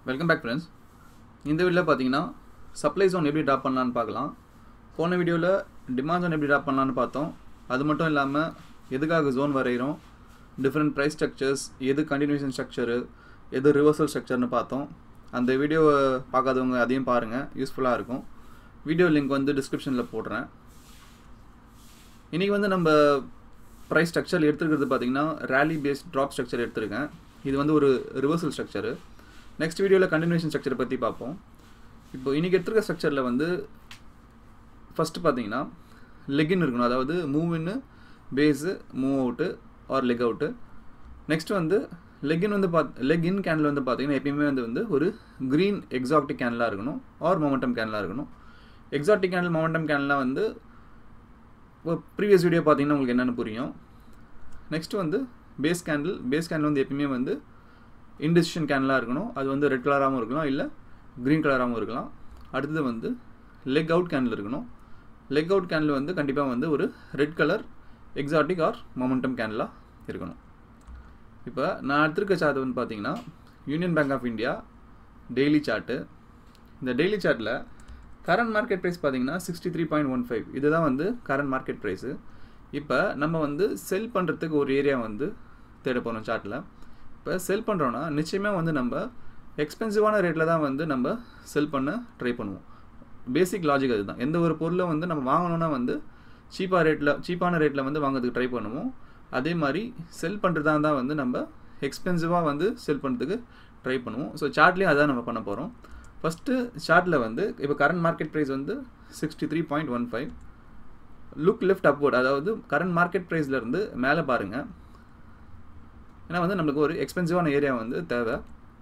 welcome back friends இந்த வீடியோவில் பார்த்தீங்கன்னா சப்ளை ஜோன் எப்படி ட்ராப் பண்ணலான்னு பார்க்கலாம் போன வீடியோவில் டிமாண்ட் ஜோன் எப்படி ட்ராப் பண்ணலான்னு பார்த்தோம் அது மட்டும் இல்லாமல் எதுக்காக ஜோன் வரைகிறோம் டிஃப்ரெண்ட் ப்ரைஸ் ஸ்ட்ரக்சர்ஸ் எது கண்டினியூஷன் ஸ்ட்ரக்சரு எது ரிவர்சல் ஸ்ட்ரக்சர்னு பார்த்தோம் அந்த வீடியோவை பார்க்காதவங்க அதையும் பாருங்கள் யூஸ்ஃபுல்லாக இருக்கும் வீடியோ லிங்க் வந்து டிஸ்கிரிப்ஷனில் போடுறேன் இன்றைக்கி வந்து நம்ம ப்ரைஸ் ஸ்ட்ரக்சர் எடுத்துருக்கிறது பார்த்தீங்கன்னா ரேலி பேஸ்ட் ட்ராப் ஸ்ட்ரக்சர் எடுத்திருக்கேன் இது வந்து ஒரு ரிவர்சல் ஸ்ட்ரக்சரு நெக்ஸ்ட் வீடியோவில் கண்டினியூஷன் ஸ்ட்ரக்சரை பற்றி பார்ப்போம் இப்போ இன்றைக்கி எடுத்துருக்க ஸ்ட்ரக்சரில் வந்து ஃபஸ்ட்டு பார்த்தீங்கன்னா லெக்கின் இருக்கணும் அதாவது move in base move out or leg out next வந்து லெக்கின் வந்து பாத் லெக் இன் கேண்டில் வந்து பார்த்தீங்கன்னா எப்பயுமே வந்து வந்து ஒரு க்ரீன் எக்ஸாக்டிக் கேண்டலாக இருக்கணும் ஆர் மொமெண்டம் கேண்டலாக இருக்கணும் எக்ஸாக்டிக் கேண்டில் மொமெண்டம் கேண்டலாக வந்து ப்ரீவியஸ் வீடியோ பார்த்தீங்கன்னா உங்களுக்கு என்னென்னு புரியும் நெக்ஸ்ட் வந்து பேஸ் கேண்டில் பேஸ் கேண்டில் வந்து எப்பயுமே வந்து இன்டிசிஷன் கேண்டலாக இருக்கணும் அது வந்து ரெட் கலராகவும் இருக்கலாம் இல்லை க்ரீன் கலராகவும் இருக்கலாம் அடுத்தது வந்து லெக் அவுட் கேண்டில் இருக்கணும் லெக் அவுட் கேண்டில் வந்து கண்டிப்பாக வந்து ஒரு red colour exotic or momentum கேண்டலாக இருக்கணும் இப்போ நான் எடுத்திருக்க சார்ட் வந்து பார்த்தீங்கன்னா Union Bank of India daily chart இந்த டெய்லி சார்ட்டில் கரண்ட் மார்க்கெட் ப்ரைஸ் பார்த்தீங்கன்னா sixty three point one five இதுதான் வந்து கரண்ட் மார்க்கெட் ப்ரைஸு இப்போ நம்ம வந்து செல் பண்ணுறதுக்கு ஒரு ஏரியா வந்து தேட போகிறோம் சார்ட்டில் இப்போ செல் பண்ணுறோன்னா நிச்சயமாக வந்து நம்ம எக்ஸ்பென்சிவான ரேட்டில் தான் வந்து நம்ம செல் பண்ண ட்ரை பண்ணுவோம் பேசிக் லாஜிக் அதுதான் எந்த ஒரு பொருளை வந்து நம்ம வாங்கணும்னா வந்து சீப்பாக ரேட்டில் சீப்பான ரேட்டில் வந்து வாங்குறதுக்கு ட்ரை பண்ணுவோம் அதே மாதிரி செல் பண்ணுறதா தான் வந்து நம்ம எக்ஸ்பென்சிவாக வந்து செல் பண்ணுறதுக்கு ட்ரை பண்ணுவோம் ஸோ சார்ட்லேயும் அதான் நம்ம பண்ண போகிறோம் ஃபஸ்ட்டு சார்ட்டில் வந்து இப்போ கரண்ட் மார்க்கெட் ப்ரைஸ் வந்து sixty three point one five look left upward அதாவது கரண்ட் மார்க்கெட் ப்ரைஸ்லேருந்து மேலே பாருங்கள் ஏன்னா வந்து நம்மளுக்கு ஒரு எக்ஸ்பென்சிவான ஏரியா வந்து தேவை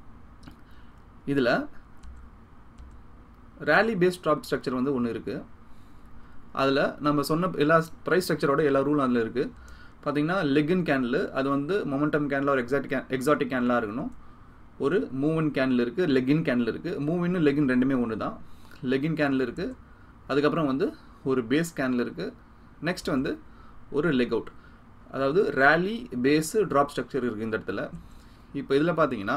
இதில் ரேலி பேஸ்ட் ட்ராப் ஸ்ட்ரக்சர் வந்து ஒன்று இருக்குது அதில் நம்ம சொன்ன எல்லா ப்ரைஸ் ஸ்ட்ரக்சரோட எல்லா ரூலும் அதில் இருக்குது பார்த்தீங்கன்னா லெகின் கேண்டில் அது வந்து மொமெண்டம் கேண்டில் ஒரு எக்ஸாக்ட் கேன் எக்ஸாட்டிக் கேண்டிலாக இருக்கணும் ஒரு மூவின் கேண்டில் இருக்குது லெகின் கேண்டில் இருக்குது மூவின்னு லெகின் ரெண்டுமே ஒன்று தான் லெகின் கேண்டில் இருக்குது அதுக்கப்புறம் வந்து ஒரு பேஸ் கேண்டில் இருக்குது நெக்ஸ்ட் வந்து ஒரு லெக் அவுட் அதாவது ரேலி பேஸு ட்ராப் ஸ்ட்ரக்சர் இருக்குது இந்த இடத்துல இப்போ இதில் பார்த்தீங்கன்னா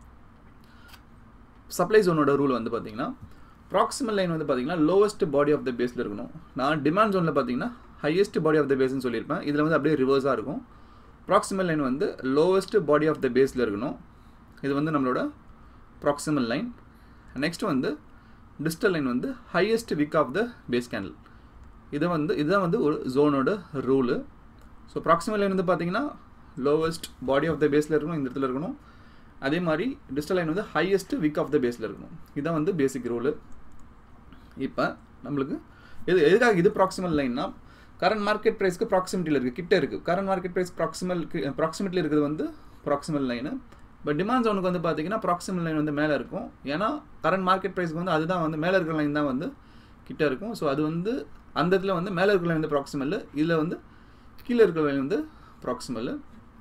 சப்ளை ஜோனோட ரூல் வந்து பார்த்தீங்கன்னா ப்ராக்சிமல் லைன் வந்து பார்த்தீங்கன்னா லோவஸ்ட் பாடி ஆஃப் த பேஸில் இருக்கணும் நான் டிமாண்ட் ஜோனில் பார்த்தீங்கன்னா ஹையஸ்ட் பாடி ஆஃப் த பேஸ்னு சொல்லியிருப்பேன் இதில் வந்து அப்படியே ரிவர்ஸாக இருக்கும் ப்ராக்சிமல் லைன் வந்து லோவஸ்ட் பாடி ஆஃப் த பேஸில் இருக்கணும் இது வந்து நம்மளோட ப்ராக்சிமல் லைன் நெக்ஸ்ட் வந்து டிஸ்டல் லைன் வந்து highest wick of the base candle இதை வந்து இதுதான் வந்து ஒரு ஜோனோட ரூலு ஸோ ப்ராக்சிமல் லைன் வந்து பார்த்தீங்கன்னா லோவஸ்ட் பாடி ஆஃப் த பேஸில் இருக்கணும் இந்த இடத்துல இருக்கணும் அதே மாதிரி டிஸ்டல் லைன் வந்து ஹையஸ்ட் விக் ஆஃப் த பேஸில் இருக்கணும் இதுதான் வந்து பேசிக் ரூலு இப்போ நம்மளுக்கு எது எதுக்காக இது ப்ராக்சிமல் லைன்னா கரண்ட் மார்க்கெட் ப்ரைஸ்க்கு ப்ராக்சிமிட்டியில் இருக்குது கிட்ட இருக்குது கரண்ட் மார்க்கெட் ப்ரைஸ் ப்ராக்சிமல் ப்ராக்சிமிட்டியில் இருக்கிறது வந்து ப்ராக்சிமல் லைனு பட் டிமாண்ட் ஜோனுக்கு வந்து பார்த்தீங்கன்னா ப்ராக்சிமல் லைன் வந்து மேலே இருக்கும் ஏன்னா கரண்ட் மார்க்கெட் ப்ரைஸ்க்கு வந்து அதுதான் வந்து மேலே இருக்கிற லைன் தான் வந்து கிட்ட இருக்கும் ஸோ அது வந்து அந்த இடத்துல வந்து மேலே இருக்கிற லைன் வந்து ப்ராக்சிமல் இதில் வந்து கீழே இருக்கிற லைன் வந்து ப்ராக்சிமல்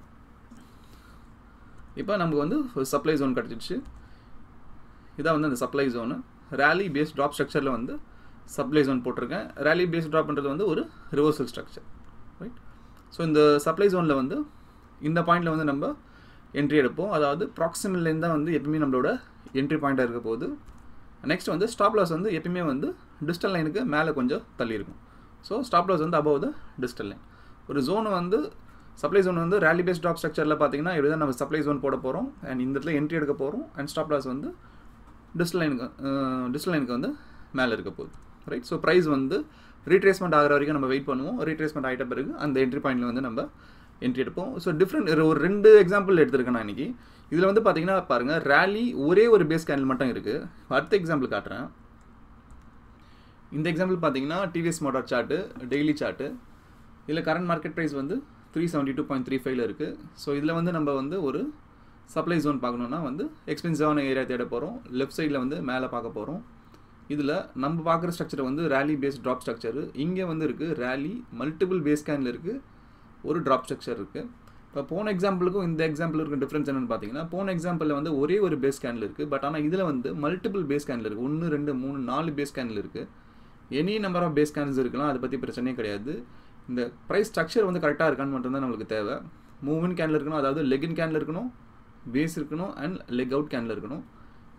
இப்போ நமக்கு வந்து சப்ளை ஜோன் கிடச்சிடுச்சு இதான் வந்து அந்த supply zone rally based drop ஸ்ட்ரக்சரில் வந்து சப்ளை ஜோன் போட்டிருக்கேன் ரேலி பேஸ்ட் ட்ராப்ன்றது வந்து ஒரு ரிவர்சல் ஸ்ட்ரக்சர் ரைட் ஸோ இந்த சப்ளை ஜோனில் வந்து இந்த பாயிண்டில் வந்து நம்ம என்ட்ரி எடுப்போம் அதாவது ப்ராக்சிமிலேருந்து தான் வந்து எப்பயுமே நம்மளோட என்ட்ரி பாயிண்ட்டாக இருக்க போகுது நெக்ஸ்ட் வந்து ஸ்டாப் லாஸ் வந்து எப்பயுமே வந்து டிஸ்டல் லைனுக்கு மேலே கொஞ்சம் தள்ளி இருக்கும் ஸோ ஸ்டாப் லாஸ் வந்து அபவ் த டிஸ்டல் லைன் ஒரு ஜோனை வந்து சப்ளை ஜோன் வந்து ரேலி பேஸ்ட் ட்ராப் ஸ்ட்ரக்சரில் பார்த்தீங்கன்னா இப்படி தான் நம்ம சப்ளை ஜோன் போட போகிறோம் அண்ட் இந்த இடத்துல என்ட்ரி எடுக்க போகிறோம் அண்ட் ஸ்டாப் லாஸ் வந்து டிஸ்டல் லைனுக்கு டிஸ்டல் லைனுக்கு வந்து மேலே இருக்க போகுது ரைட் ஸோ ப்ரைஸ் வந்து ரீட்ரேஸ்மெண்ட் ஆகிற வரைக்கும் நம்ம வெயிட் பண்ணுவோம் ரீட்ரேஸ்மெண்ட் ஆகிட்ட பிறகு அந்த என்ட்ரி பாயிண்டில் வந்து நம்ம என்ட்ரி எடுப்போம் ஸோ டிஃப்ரெண்ட் ஒரு ரெண்டு எக்ஸாம்பிள் எடுத்திருக்கேன் நான் இன்றைக்கி இதில் வந்து பார்த்தீங்கன்னா பாருங்கள் ரேலி ஒரே ஒரு பேஸ் கேண்டில் மட்டும் இருக்குது அடுத்த எக்ஸாம்பிள் காட்டுறேன் இந்த எக்ஸாம்பிள் பார்த்தீங்கன்னா TVS motor chart daily chart இதில் கரண்ட் மார்க்கெட் ப்ரைஸ் வந்து three seventy two point three ஃபைவ்ல இருக்குது ஸோ இதில் வந்து நம்ம வந்து ஒரு சப்ளை ஜோன் பார்க்கணுன்னா வந்து எக்ஸ்பென்சிவான ஏரியா தேட போகிறோம் லெஃப்ட் சைடில் வந்து மேலே பார்க்க போகிறோம் இதில் நம்ம பார்க்குற ஸ்ட்ரக்சர் வந்து ரேலி பேஸ் ட்ராப் ஸ்ட்ரக்சரு இங்கே வந்து இருக்குது ரேலி மல்டிபிள் பேஸ் கேனில் இருக்குது ஒரு ட்ராப் ஸ்ட்ரக்சர் இருக்குது இப்போ போன எக்ஸாம்பிளுக்கும் இந்த எக்ஸாம்பிள் இருக்க டிஃப்ரென்ஸ் என்னென்னு பார்த்தீங்கன்னா போன எக்ஸாம்பிளில் வந்து ஒரே ஒரு பேஸ் கேனில் இருக்குது பட் ஆனால் இதில் வந்து மல்டிபிள் பேஸ் கேனில் இருக்குது ஒன்று ரெண்டு மூணு நாலு பேஸ் கேனில் இருக்குது any number of base cans இருக்கலாம் அதை பற்றி பிரச்சனையே கிடையாது இந்த ப்ரைஸ் ஸ்ட்ரக்சர் வந்து கரெக்டாக இருக்கான்னு மட்டும்தான் நம்மளுக்கு தேவை மூவின் கேனில் இருக்கணும் அதாவது லெகின் கேனில் இருக்கணும் பேஸ் இருக்கணும் அண்ட் லெக் அவுட் கேனில் இருக்கணும்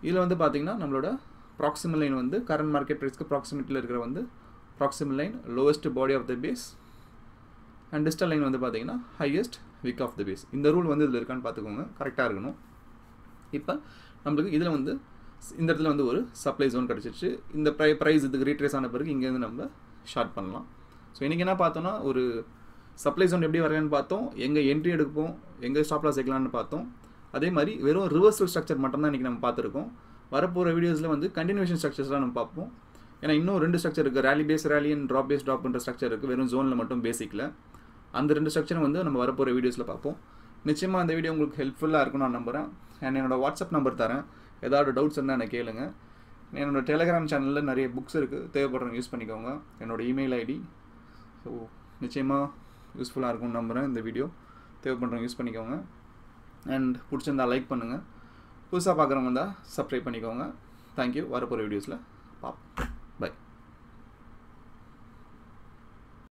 இதில் வந்து பார்த்தீங்கன்னா நம்மளோட ப்ராக்சிமல் லைன் வந்து கரண்ட் மார்க்கெட் ப்ரைஸ்க்கு ப்ராக்சிமிட்டியில் இருக்கிற வந்து proximal line lowest body of the base and distal line வந்து பார்த்தீங்கன்னா highest wick of the base இந்த ரூல் வந்து இதில் இருக்கான்னு பார்த்துக்கோங்க கரெக்டாக இருக்கணும் இப்போ நம்மளுக்கு இதில் வந்து இந்த இடத்துல வந்து ஒரு சப்ளை ஜோன் கிடச்சிச்சு இந்த ப்ரை ப்ரைஸ் இதுக்கு ரீட்ரேஸ் ஆன பிறகு இங்கேருந்து நம்ம ஷார்ட் பண்ணலாம் ஸோ இன்றைக்கி என்ன பார்த்தோன்னா ஒரு சப்ளை ஜோன் எப்படி வரையான்னு பார்த்தோம் எங்கே என்ட்ரி எடுப்போம் எங்கே ஸ்டாப் லாஸ் வைக்கலான்னு பார்த்தோம் அதே மாதிரி வெறும் ரிவர்சல் ஸ்ட்ரக்சர் மட்டும் தான் இன்றைக்கி நம்ம பார்த்துருக்கோம் வரப்போகிற வீடியோஸில் வந்து கண்டினியூஷன் ஸ்ட்ரக்சர்ஸ்லாம் நம்ம பார்ப்போம் ஏன்னா இன்னும் ரெண்டு ஸ்ட்ரக்சர் இருக்குது rally base rally and drop base ட்ராப்ன்ற ஸ்ட்ரக்சர் இருக்குது வெறும் ஜோனில் மட்டும் பேசிக்கில் அந்த ரெண்டு ஸ்ட்ரக்சரும் வந்து நம்ம வரப்போகிற வீடியோஸில் பார்ப்போம் நிச்சயமாக அந்த வீடியோ உங்களுக்கு ஹெல்ப்ஃபுல்லாக இருக்கும் நான் நம்புகிறேன் அண்ட் என்னோட வாட்ஸ்அப் நம்பர் தரேன் ஏதாவது டவுட்ஸ் இருந்தால் எனக்கு கேளுங்க என்னோடய டெலிகிராம் சேனலில் நிறைய புக்ஸ் இருக்குது தேவைப்படுறவங்க யூஸ் பண்ணிக்கோங்க என்னோடய இமெயில் ஐடி ஸோ நிச்சயமாக யூஸ்ஃபுல்லாக இருக்கும்னு நம்புகிறேன் இந்த வீடியோ தேவைப்படுறவங்க யூஸ் பண்ணிக்கோங்க அண்ட் பிடிச்சிருந்தா லைக் பண்ணுங்கள் புதுசாக பார்க்குறவங்க இருந்தால் சப்ஸ்கிரைப் பண்ணிக்கோங்க தேங்க்யூ வரப்போகிற வீடியோஸில் பார்ப்போம்